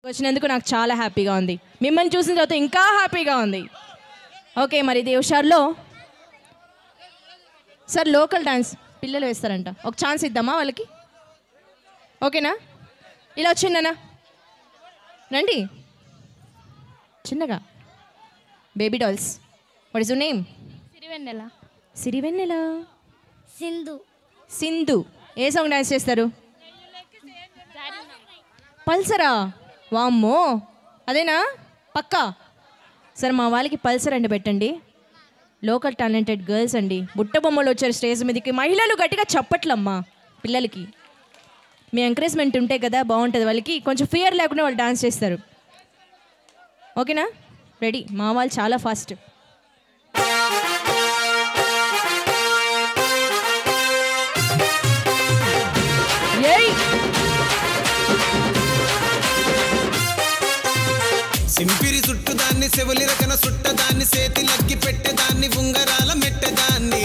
వచ్చినందుకు నాకు చాలా హ్యాపీగా ఉంది మిమ్మల్ని చూసిన తర్వాత ఇంకా హ్యాపీగా ఉంది ఓకే మరి ఇది హుషార్లో సార్ లోకల్ డాన్స్ పిల్లలు వేస్తారంట ఒక ఛాన్స్ ఇద్దామా వాళ్ళకి ఓకేనా ఇలా వచ్చిందనా రండి చిన్నగా baby dolls what is you name Sirivennela సిరివెన్నెలా సింధు సింధు ఏ సాంగ్ డాన్స్ చేస్తారు పల్సరా వామ్మో అదేనా పక్కా సరే మా వాళ్ళకి పల్సర్ అండి పెట్టండి లోకల్ టాలెంటెడ్ గర్ల్స్ అండి బుట్ట బొమ్మలు వచ్చారు స్టేజ్ మీదకి మహిళలు గట్టిగా చప్పట్లమ్మా పిల్లలకి మీ ఎంకరేజ్మెంట్ ఉంటే కదా బాగుంటుంది వాళ్ళకి కొంచెం ఫియర్ లేకుండా వాళ్ళు డాన్స్ చేస్తారు ఓకేనా రెడీ మా వాళ్ళు చాలా ఫాస్ట్ ఏయ్ సింపిరి చుట్టుదాన్ని సెవలి రకన సుట్టదాన్ని సేతి లగ్గి పెట్టేదాన్ని ఉంగరాల మెట్టెదాన్ని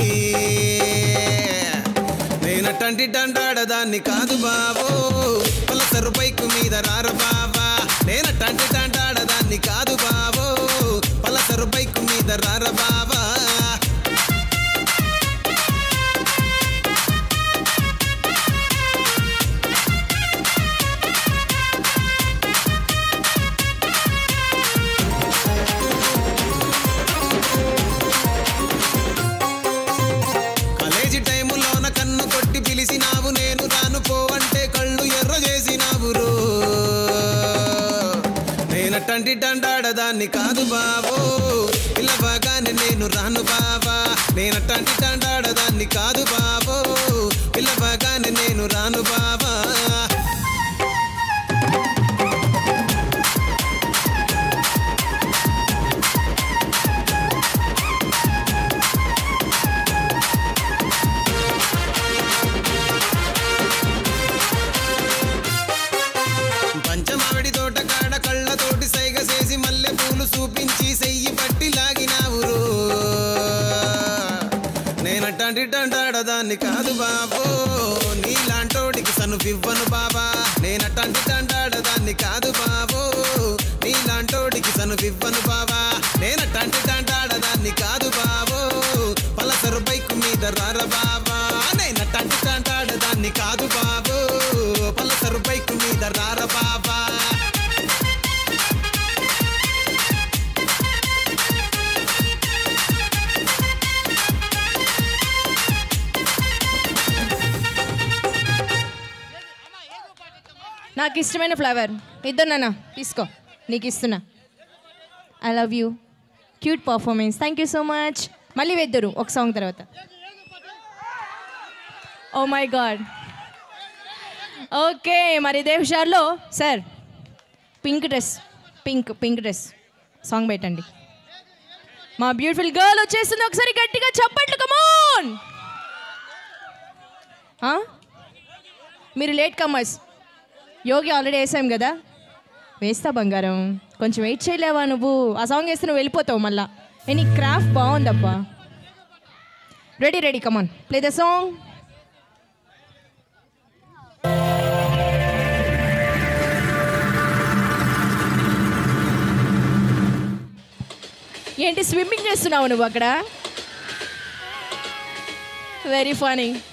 నేనటంటి డండాడదాన్ని కాదు బాబో పలసరు బైకు మీద రార బాబా నేనటంటి డండాడదాన్ని కాదు బాబో పలసరు బైకు మీద రార బాబా కాలేజీ టైములోన కన్ను కొట్టి పిలిచినావు నేను రాను పో అంటే కళ్ళు ఎర్ర చేసినావు రో నేనటంటి డండాడదాన్ని కాదు బాబో పిల్లబాగానే నేను రాను బాబా నేనటంటి డండాడదాన్ని కాదు బాబో పిల్లబాగానే నేను రాను బాబా పంచమావిడి తోట కాడ కళ్ళతోటి సైగ చేసి మల్లె పూలు చూపించి సెయ్యి పట్టి లాగినావు రో. నేనట్టంటి టంటాడదాన్ని కాదు బాబో నీలాంటోడికి సను ఇవ్వను బాబా నేనట్టంటి టంటాడదాన్ని కాదు బాబో నీలాంటోడికి సను ఇవ్వను బాబా నేనట్టంటి టంటాడదాన్ని కాదు బాబో పలసరు బైక్ మీద రార బాబా నేనట్టంటి టంటాడదాన్ని కాదు బాబో పలసరు బైక్ మీద రార బాబా నాకు ఇష్టమైన ఫ్లవర్ ఇద్దరు నాన్న తీసుకో నీకు ఇస్తున్నా I love you cute performance thank you so much మళ్ళీ వెద్దరు ఒక సాంగ్ తర్వాత ఓ మై గాడ్ ఓకే మరి ఇదే హుషార్లో sir pink dress pink pink dress song పెట్టండి మా బ్యూటిఫుల్ గర్ల్ వచ్చేస్తుంది ఒకసారి గట్టిగా చప్పట్లు కమోన్ మీరు లేట్ కమర్స్ యోగి ఆల్రెడీ వేసాం కదా వేస్తా బంగారం కొంచెం వెయిట్ చేయలేవా నువ్వు ఆ సాంగ్ వేస్తే నువ్వు వెళ్ళిపోతావు మళ్ళా ఏ నీ క్రాఫ్ట్ బాగుందబ్బా ready ready come on play the song ఏంటి స్విమ్మింగ్ చేస్తున్నావు నువ్వు అక్కడ వెరీ ఫనీ